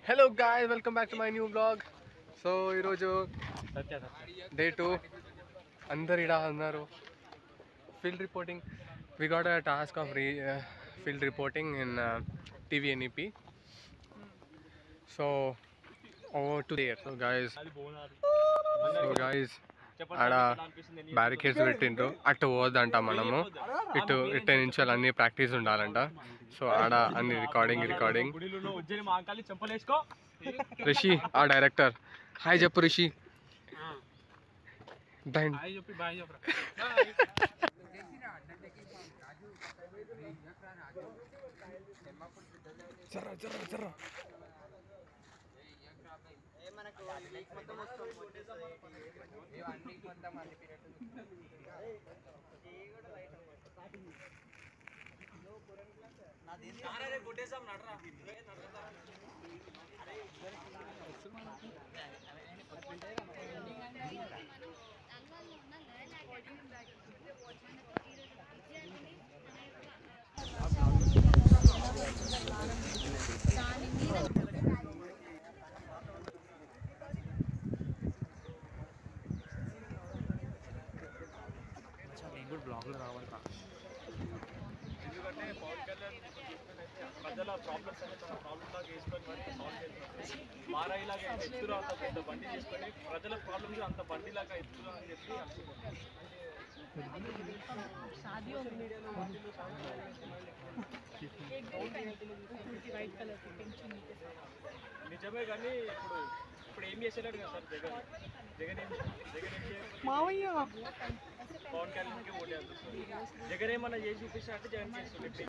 hello guy welcome back to my new vlog so ఈరోజు day two అందరు ఇడా ఉన్నారు field reporting we got a task of re field reporting in టీవీఎన్ఈపి so oh to there so guys so guys ఆడ barricades పెట్టిండ్రు అటు పోవద్దంట మనము ఇటు ఇటు నుంచి అన్ని ప్రాక్టీస్ ఉండాలంట సో ఆడ అన్ని రికార్డింగ్ రికార్డింగ్ గుడిలో ఉజ్జయిని మా అంకాలి చెంపలేసుకో రిషి ఆ డైరెక్టర్ హాయ్ చెప్పు రిషి దాని బాయ్ చెప్పి బాయ్ చెప్పరా జర్ర జర్ర జర్ర నేను కూడా బ్లాగ్లో రావాలిరా ఎందుకంటే పవన్ కళ్యాణ్ ప్రజల ప్రాబ్లమ్స్ అనేది తన ప్రాబ్లమ్ లాగా వేసుకొని మరి సాల్వ్ చేస్తున్నారు మారాయి లాగా ఎత్తురా అంత పెద్ద బండి చేసుకొని ప్రజల ప్రాబ్లమ్స్ అంత బండి లాగా ఎత్తురా అని చెప్పి అనుకున్నాను నిజమే కానీ ఇప్పుడు ఇప్పుడు ఏం చేసేలాడు కదా సార్ జగన్ జగన్ ఏం జగన్ ఏం చేయాలి పవన్ కళ్యాణ్కి ఓటేస్తారు జగన్ ఏమన్నా చేసి చూపిస్తా అంటే జగన్ చేస్తుండే